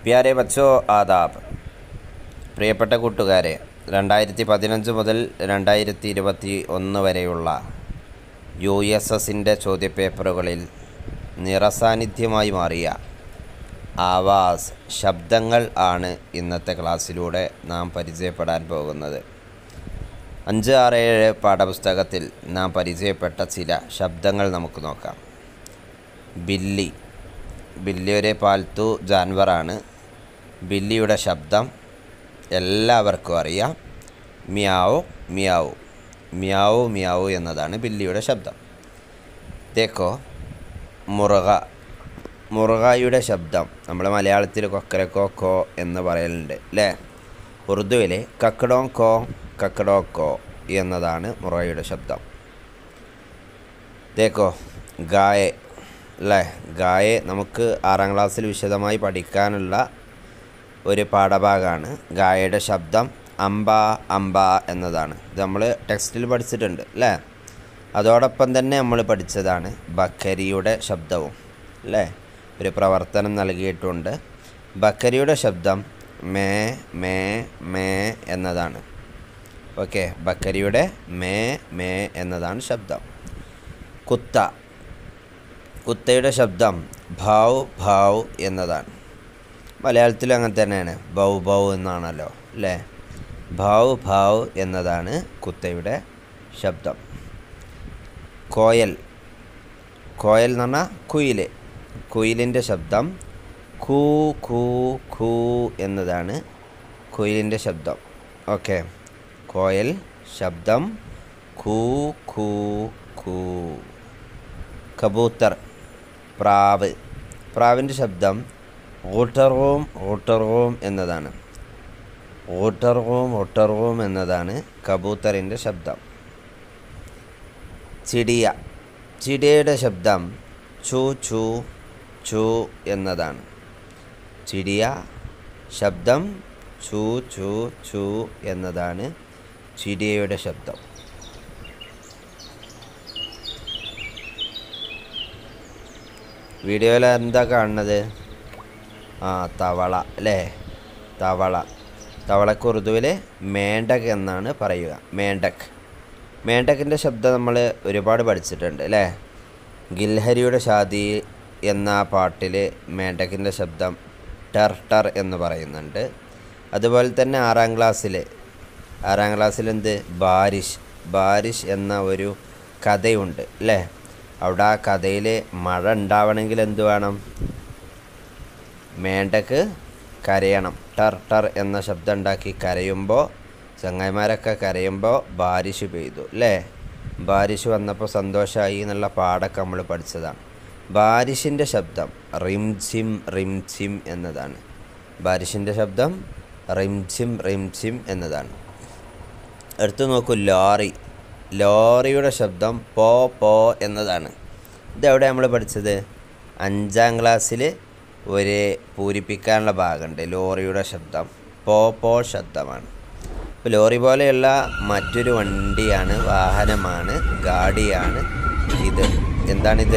പ്യാരെ ബച്ചോ ആദാബ് പ്രിയപ്പെട്ട കൂട്ടുകാരെ രണ്ടായിരത്തി പതിനഞ്ച് മുതൽ രണ്ടായിരത്തി ഇരുപത്തി ഒന്ന് വരെയുള്ള യു എസ് എസിൻ്റെ ചോദ്യപേപ്പറുകളിൽ നിറസാന്നിധ്യമായി മാറിയ ആവാസ് ശബ്ദങ്ങൾ ആണ് ഇന്നത്തെ ക്ലാസ്സിലൂടെ നാം പരിചയപ്പെടാൻ പോകുന്നത് അഞ്ച് ആറ് ഏഴ് പാഠപുസ്തകത്തിൽ നാം പരിചയപ്പെട്ട ചില ശബ്ദങ്ങൾ നമുക്ക് നോക്കാം ബില്ലി ബില്ലി ഒരു പാൽത്തു ജാൻവറാണ് ബില്ലിയുടെ ശബ്ദം എല്ലാവർക്കും അറിയാം മിയാവോ മിയാവോ മിയാവോ മിയാവോ എന്നതാണ് ബില്ലിയുടെ ശബ്ദം തേക്കോ മുറുക മുറുകായുടെ ശബ്ദം നമ്മൾ മലയാളത്തിൽ കൊക്കരക്കോ കോ എന്ന് പറയലുണ്ട് അല്ലേ ഉറുദുവിൽ കക്കടോ കോ കക്കടോ കോ എന്നതാണ് മുറയുടെ ശബ്ദം തേക്കോ ഗായെ അല്ലേ ഗായെ നമുക്ക് ആറാം ക്ലാസ്സിൽ വിശദമായി പഠിക്കാനുള്ള ഒരു പാഠഭാഗമാണ് ഗായയുടെ ശബ്ദം അമ്പ അമ്പ എന്നതാണ് ഇത് നമ്മൾ ടെക്സ്റ്റിൽ പഠിച്ചിട്ടുണ്ട് അല്ലേ അതോടൊപ്പം തന്നെ നമ്മൾ പഠിച്ചതാണ് ബക്കരിയുടെ ശബ്ദവും അല്ലേ ഒരു പ്രവർത്തനം നൽകിയിട്ടുണ്ട് ബക്കരിയുടെ ശബ്ദം മേ മേ മേ എന്നതാണ് ഓക്കെ ബക്കരിയുടെ മേ മേ എന്നതാണ് ശബ്ദം കുത്ത കുത്തയുടെ ശബ്ദം ഭാവ് ഭാവ് എന്നതാണ് മലയാളത്തിലും അങ്ങനെ തന്നെയാണ് ബൗ ബൗ എന്നാണല്ലോ അല്ലേ ഭാവ് ഭാവ് എന്നതാണ് കുത്തയുടെ ശബ്ദം കോയൽ കോയൽ എന്ന് പറഞ്ഞാൽ കുയിൽ കുയിലിൻ്റെ ശബ്ദം ഖൂ ഖൂ ഖൂ എന്നതാണ് കുയിലിൻ്റെ ശബ്ദം ഓക്കെ കോയൽ ശബ്ദം ഖൂ ഖൂ ഖൂ കബൂത്തർ പ്രാവ് പ്രാവിൻ്റെ ശബ്ദം ഓട്ടർവോം ഓട്ടർവോം എന്നതാണ് ഓട്ടർവോം ഓട്ടർവോം എന്നതാണ് കബൂത്തറിൻ്റെ ശബ്ദം ചിടിയ ചിടിയയുടെ ശബ്ദം ചു ചു ചു എന്നതാണ് ചിടിയ ശബ്ദം ചു ചു ചു എന്നതാണ് ചിടിയയുടെ ശബ്ദം വീഡിയോയിൽ എന്താ കാണുന്നത് ആ തവള അല്ലേ തവള തവളക്ക് ഉറുദുവിൽ മേണ്ടക് എന്നാണ് പറയുക മേണ്ടക് മേണ്ടക്കിൻ്റെ ശബ്ദം നമ്മൾ ഒരുപാട് പഠിച്ചിട്ടുണ്ട് അല്ലേ ഗിൽഹരിയുടെ ഷാദി എന്ന പാട്ടിൽ മേണ്ടക്കിൻ്റെ ശബ്ദം ടർ ടർ എന്ന് പറയുന്നുണ്ട് അതുപോലെ തന്നെ ആറാം ക്ലാസ്സിൽ ആറാം ക്ലാസ്സിൽ എന്ത് ബാരിഷ് ബാരിഷ് എന്ന ഒരു കഥയുണ്ട് അല്ലേ അവിടെ ആ കഥയിൽ മഴ ഉണ്ടാവണമെങ്കിൽ എന്ത് വേണം മേണ്ടക്ക് കരയണം ടർ ടർ എന്ന ശബ്ദം ഉണ്ടാക്കി കരയുമ്പോൾ ചങ്ങായിമാരൊക്കെ കരയുമ്പോൾ ബാരിഷ് പെയ്തു അല്ലേ ബാരിഷ് വന്നപ്പോൾ സന്തോഷമായി എന്നുള്ള പാടൊക്കെ നമ്മൾ പഠിച്ചതാണ് ബാരിഷിൻ്റെ ശബ്ദം റിംസിം റിംസിം എന്നതാണ് ബാരിഷിൻ്റെ ശബ്ദം റിംസിം റിംസിം എന്നതാണ് എടുത്തു നോക്കൂ ലോറി ലോറിയുടെ ശബ്ദം പോ പോ എന്നതാണ് ഇതെവിടെ നമ്മൾ പഠിച്ചത് അഞ്ചാം ക്ലാസ്സിൽ ഒരു പൂരിപ്പിക്കാനുള്ള ഭാഗമുണ്ട് ലോറിയുടെ ശബ്ദം പോ പോ ശബ്ദമാണ് ഇപ്പോൾ ലോറി പോലെയുള്ള മറ്റൊരു വണ്ടിയാണ് വാഹനമാണ് ഗാഡിയാണ് ഇത് എന്താണിത്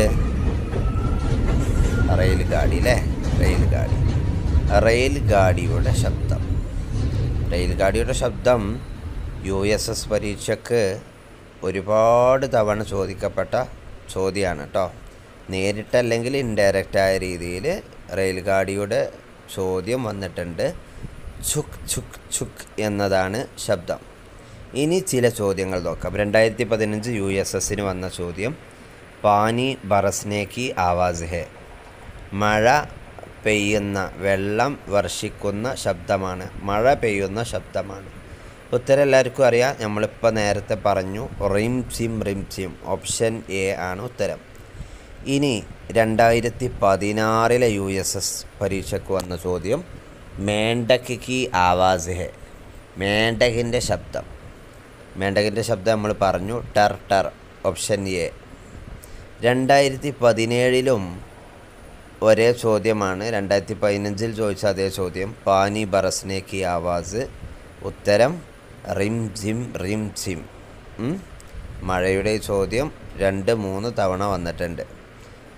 റെയിൽ ഗാഡി അല്ലേ റെയിൽ ഗാഡി റെയിൽ ഗാഡിയുടെ ശബ്ദം റെയിൽ ഗാഡിയുടെ ശബ്ദം യു എസ് എസ് പരീക്ഷയ്ക്ക് ഒരുപാട് തവണ ചോദിക്കപ്പെട്ട ചോദ്യമാണ് കേട്ടോ നേരിട്ടല്ലെങ്കിൽ ഇൻഡയറക്റ്റായ രീതിയിൽ റെയിൽ ഗാഡിയുടെ ചോദ്യം വന്നിട്ടുണ്ട് ഛുക് ഛുക് ഛുക് എന്നതാണ് ശബ്ദം ഇനി ചില ചോദ്യങ്ങൾ നോക്കാം രണ്ടായിരത്തി പതിനഞ്ച് യു എസ് എസിന് വന്ന ചോദ്യം പാനി ബറസ്നേക്കി ആവാസ് ഹെ മഴ പെയ്യുന്ന വെള്ളം വർഷിക്കുന്ന ശബ്ദമാണ് മഴ പെയ്യുന്ന ശബ്ദമാണ് ഉത്തരം എല്ലാവർക്കും അറിയാം നമ്മളിപ്പോൾ നേരത്തെ പറഞ്ഞു റിം ചിം റിം ചിം ഓപ്ഷൻ എ ആണ് ഉത്തരം ഇനി രണ്ടായിരത്തി പതിനാറിലെ യു എസ് എസ് പരീക്ഷയ്ക്ക് വന്ന ചോദ്യം മേണ്ടക്ക് കി ആവാസ് ഹെ മേണ്ടകിൻ്റെ ശബ്ദം മേണ്ടകിൻ്റെ ശബ്ദം നമ്മൾ പറഞ്ഞു ടർ ടർ ഓപ്ഷൻ എ രണ്ടായിരത്തി പതിനേഴിലും ഒരേ ചോദ്യമാണ് രണ്ടായിരത്തി പതിനഞ്ചിൽ ചോദിച്ച അതേ ചോദ്യം പാനി ബറസ്നെ കി ആവാസ് ഉത്തരം റിം ജിം റിം ജിം ഉം. മഴയുടെ ചോദ്യം രണ്ട് മൂന്ന് തവണ വന്നിട്ടുണ്ട്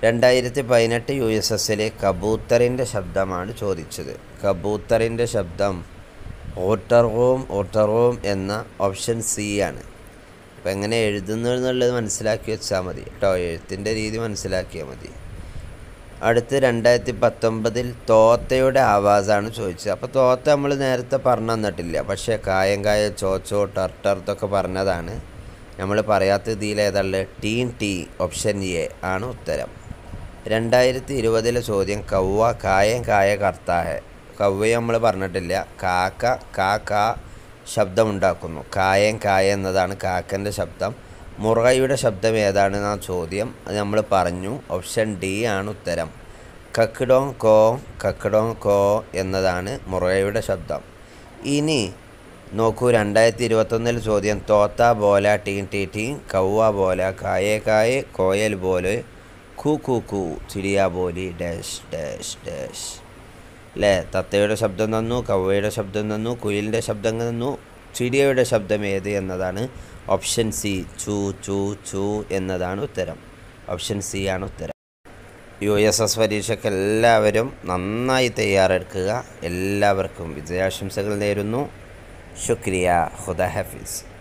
രണ്ടായിരത്തി പതിനെട്ട് യു എസ് എസിലെ കബൂത്തറിൻ്റെ ശബ്ദമാണ് ചോദിച്ചത് കബൂത്തറിൻ്റെ ശബ്ദം ഓട്ടറോം ഓട്ടറോം എന്ന ഓപ്ഷൻ സി ആണ് അപ്പം എങ്ങനെ എഴുതുന്നു എന്നുള്ളത് മനസ്സിലാക്കി വെച്ചാൽ മതി കേട്ടോ എഴുത്തിൻ്റെ രീതി മനസ്സിലാക്കിയാൽ മതി അടുത്ത് രണ്ടായിരത്തി പത്തൊമ്പതിൽ തോത്തയുടെ ആവാസാണ് ചോദിച്ചത് അപ്പോൾ തോത്ത നമ്മൾ നേരത്തെ പറഞ്ഞു തന്നിട്ടില്ല പക്ഷേ കായം കായ ചോച്ചോ ടർട്ടർ ഇതൊക്കെ പറഞ്ഞതാണ് നമ്മൾ പറയാത്ത ഇതിൽ ഏതാളുള്ളത് ടീൻ ടീ ഓപ്ഷൻ എ ആണ് ഉത്തരം രണ്ടായിരത്തി ഇരുപതിലെ ചോദ്യം കൗവ കായം കായ കർത്താഹ കൗവ നമ്മൾ പറഞ്ഞിട്ടില്ല കാക്ക കാ കാ ശബ്ദമുണ്ടാക്കുന്നു കായം കായ എന്നതാണ് കാക്കൻ്റെ ശബ്ദം മുറയുടെ ശബ്ദം ഏതാണെന്നാ ചോദ്യം അത് നമ്മൾ പറഞ്ഞു ഓപ്ഷൻ ഡി ആണ് ഉത്തരം കക്കിടോം കോ കക്കിടോം കോ എന്നതാണ് മുറയുടെ ശബ്ദം ഇനി നോക്കൂ രണ്ടായിരത്തി ഇരുപത്തൊന്നിൽ ചോദ്യം തോത്ത ബോല ടീൻ ടീ ടീ കൗവ ബോല കായേ കായേ കോയൽ പോലെ കൂ കൂ കൂ ചിടിയ ബോലി ഡാഷ് ഡാഷ് ഡാഷ് അല്ലേ തത്തയുടെ ശബ്ദം തന്നു കവ്വയുടെ ശബ്ദം തന്നു കുയിലിൻ്റെ ശബ്ദം തന്നു ചിടിയയുടെ ശബ്ദം ഏത് എന്നതാണ് ഓപ്ഷൻ സി ചൂ ചൂ ചൂ എന്നതാണ് ഉത്തരം ഓപ്ഷൻ സി ആണ് ഉത്തരം യു എസ് എസ് പരീക്ഷയ്ക്ക് എല്ലാവരും നന്നായി തയ്യാറെടുക്കുക എല്ലാവർക്കും വിജയാശംസകൾ നേരുന്നു ശുക്രിയ ഹുദ ഹഫീസ്